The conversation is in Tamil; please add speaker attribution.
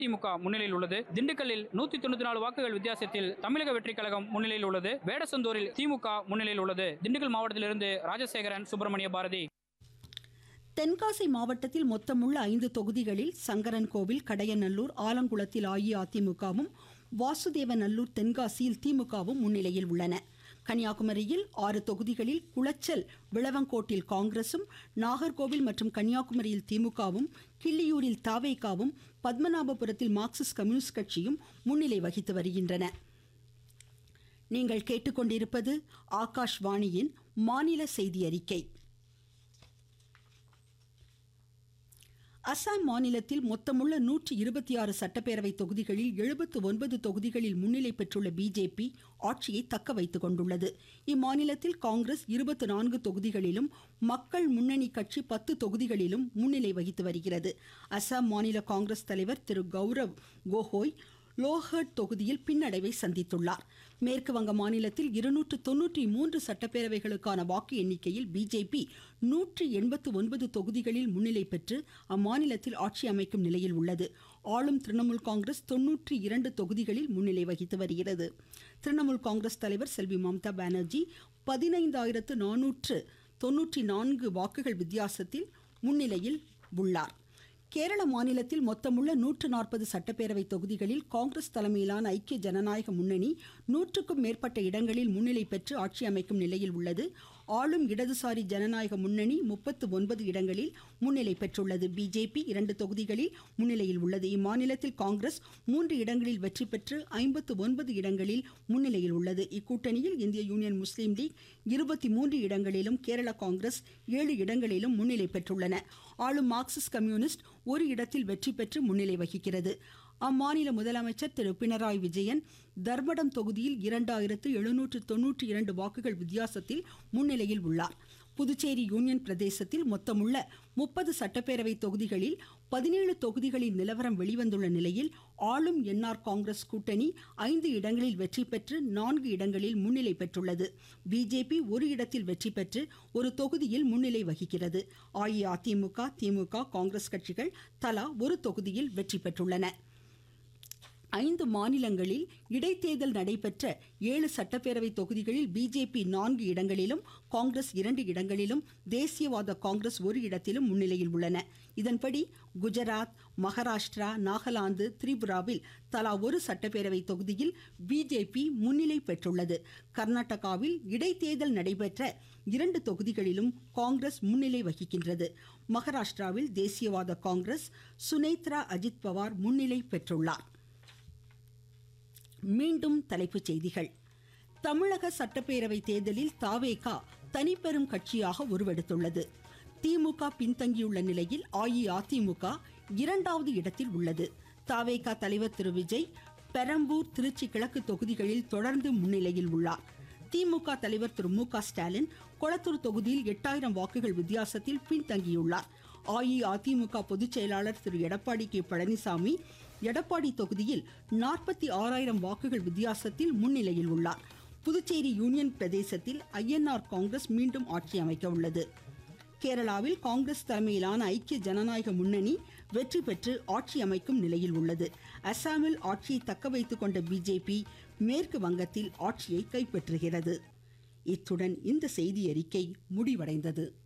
Speaker 1: திமுக முன்னிலையில் உள்ளது திண்டுக்கல்லில் நூத்தி தொண்ணூத்தி நாலு வாக்குகள் வித்தியாசத்தில் தமிழக வெற்றி கழகம் முன்னிலையில் உள்ளது வேடசந்தூரில் திமுக முன்னிலையில் உள்ளது திண்டுக்கல் மாவட்டத்திலிருந்து ராஜசேகரன் சுப்பிரமணிய பாரதி
Speaker 2: தென்காசி மாவட்டத்தில் மொத்தமுள்ள ஐந்து தொகுதிகளில் சங்கரன்கோவில் கடையநல்லூர் ஆலங்குளத்தில் அஇஅதிமுகவும் வாசுதேவநல்லூர் தென்காசியில் திமுகவும் முன்னிலையில் உள்ளன கன்னியாகுமரியில் ஆறு தொகுதிகளில் குளச்சல் விளவங்கோட்டில் காங்கிரசும் நாகர்கோவில் மற்றும் கன்னியாகுமரியில் திமுகவும் கிள்ளியூரில் தாவேகாவும் பத்மநாபபுரத்தில் மார்க்சிஸ்ட் கம்யூனிஸ்ட் கட்சியும் முன்னிலை வகித்து வருகின்றன நீங்கள் கேட்டுக்கொண்டிருப்பது ஆகாஷ்வாணியின் மாநில செய்தி அறிக்கை அசாம் மாநிலத்தில் மொத்தமுள்ள நூற்றி இருபத்தி ஆறு சட்டப்பேரவை தொகுதிகளில் எழுபத்து ஒன்பது தொகுதிகளில் முன்னிலை பெற்றுள்ள பிஜேபி ஆட்சியை தக்க வைத்துக் கொண்டுள்ளது இம்மாநிலத்தில் காங்கிரஸ் இருபத்தி நான்கு தொகுதிகளிலும் மக்கள் முன்னணி கட்சி பத்து தொகுதிகளிலும் முன்னிலை வகித்து வருகிறது அசாம் மாநில காங்கிரஸ் தலைவர் திரு கௌரவ் கோகோய் லோஹர்ட் தொகுதியில் பின்னடைவை சந்தித்துள்ளார் மேற்கு வங்க மாநிலத்தில் இருநூற்று தொன்னூற்றி மூன்று சட்டப்பேரவைகளுக்கான வாக்கு எண்ணிக்கையில் பிஜேபி நூற்றி எண்பத்து ஒன்பது தொகுதிகளில் முன்னிலை பெற்று அம்மாநிலத்தில் ஆட்சி அமைக்கும் நிலையில் உள்ளது ஆளும் திரிணாமுல் காங்கிரஸ் தொன்னூற்றி இரண்டு தொகுதிகளில் முன்னிலை வகித்து வருகிறது திரிணாமுல் காங்கிரஸ் தலைவர் செல்வி மம்தா பானர்ஜி பதினைந்தாயிரத்து நானூற்று தொன்னூற்றி நான்கு வாக்குகள் வித்தியாசத்தில் முன்னிலையில் உள்ளார் கேரள மாநிலத்தில் மொத்தமுள்ள நூற்று நாற்பது சட்டப்பேரவை தொகுதிகளில் காங்கிரஸ் தலைமையிலான ஐக்கிய ஜனநாயக முன்னணி நூற்றுக்கும் மேற்பட்ட இடங்களில் முன்னிலை பெற்று ஆட்சி அமைக்கும் நிலையில் உள்ளது ஆளும் இடதுசாரி ஜனநாயக முன்னணி முப்பத்து ஒன்பது இடங்களில் முன்னிலை பெற்றுள்ளது பிஜேபி இரண்டு தொகுதிகளில் முன்னிலையில் உள்ளது இம்மாநிலத்தில் காங்கிரஸ் மூன்று இடங்களில் வெற்றி பெற்று ஐம்பத்து ஒன்பது இடங்களில் முன்னிலையில் உள்ளது இக்கூட்டணியில் இந்திய யூனியன் முஸ்லீம் லீக் இருபத்தி மூன்று இடங்களிலும் கேரள காங்கிரஸ் ஏழு இடங்களிலும் முன்னிலை பெற்றுள்ளன ஆளும் மார்க்சிஸ்ட் கம்யூனிஸ்ட் ஒரு இடத்தில் வெற்றி பெற்று முன்னிலை வகிக்கிறது அம்மாநில முதலமைச்சர் திரு பினராயி விஜயன் தர்மடம் தொகுதியில் இரண்டாயிரத்து எழுநூற்று தொன்னூற்றி இரண்டு வாக்குகள் வித்தியாசத்தில் முன்னிலையில் உள்ளார் புதுச்சேரி யூனியன் பிரதேசத்தில் மொத்தமுள்ள முப்பது சட்டப்பேரவை தொகுதிகளில் பதினேழு தொகுதிகளின் நிலவரம் வெளிவந்துள்ள நிலையில் ஆளும் என்ஆர் காங்கிரஸ் கூட்டணி ஐந்து இடங்களில் வெற்றி பெற்று நான்கு இடங்களில் முன்னிலை பெற்றுள்ளது பிஜேபி ஒரு இடத்தில் வெற்றி பெற்று ஒரு தொகுதியில் முன்னிலை வகிக்கிறது அஇஅதிமுக திமுக காங்கிரஸ் கட்சிகள் தலா ஒரு தொகுதியில் வெற்றி பெற்றுள்ளன ஐந்து மாநிலங்களில் இடைத்தேர்தல் நடைபெற்ற ஏழு சட்டப்பேரவை தொகுதிகளில் பிஜேபி நான்கு இடங்களிலும் காங்கிரஸ் இரண்டு இடங்களிலும் தேசியவாத காங்கிரஸ் ஒரு இடத்திலும் முன்னிலையில் உள்ளன இதன்படி குஜராத் மகாராஷ்டிரா நாகாலாந்து திரிபுராவில் தலா ஒரு சட்டப்பேரவை தொகுதியில் பிஜேபி முன்னிலை பெற்றுள்ளது கர்நாடகாவில் இடைத்தேர்தல் நடைபெற்ற இரண்டு தொகுதிகளிலும் காங்கிரஸ் முன்னிலை வகிக்கின்றது மகாராஷ்டிராவில் தேசியவாத காங்கிரஸ் சுனேத்ரா அஜித் பவார் முன்னிலை பெற்றுள்ளார் மீண்டும் தலைப்புச் செய்திகள் தமிழக சட்டப்பேரவை தேர்தலில் தாவேகா தனிப்பெரும் கட்சியாக உருவெடுத்துள்ளது திமுக பின்தங்கியுள்ள நிலையில் அஇஅதிமுக இரண்டாவது இடத்தில் உள்ளது தாவேகா தலைவர் திரு விஜய் பெரம்பூர் திருச்சி கிழக்கு தொகுதிகளில் தொடர்ந்து முன்னிலையில் உள்ளார் திமுக தலைவர் திரு மு க ஸ்டாலின் கொளத்தூர் தொகுதியில் எட்டாயிரம் வாக்குகள் வித்தியாசத்தில் பின்தங்கியுள்ளார் அஇஅதிமுக பொதுச் செயலாளர் திரு எடப்பாடி கே பழனிசாமி எடப்பாடி தொகுதியில் நாற்பத்தி ஆறாயிரம் வாக்குகள் வித்தியாசத்தில் முன்னிலையில் உள்ளார் புதுச்சேரி யூனியன் பிரதேசத்தில் ஐஎன்ஆர் காங்கிரஸ் மீண்டும் ஆட்சி அமைக்க உள்ளது கேரளாவில் காங்கிரஸ் தலைமையிலான ஐக்கிய ஜனநாயக முன்னணி வெற்றி பெற்று ஆட்சி அமைக்கும் நிலையில் உள்ளது அசாமில் ஆட்சியை தக்க வைத்துக் கொண்ட பிஜேபி மேற்கு வங்கத்தில் ஆட்சியை கைப்பற்றுகிறது இத்துடன் இந்த செய்தி அறிக்கை முடிவடைந்தது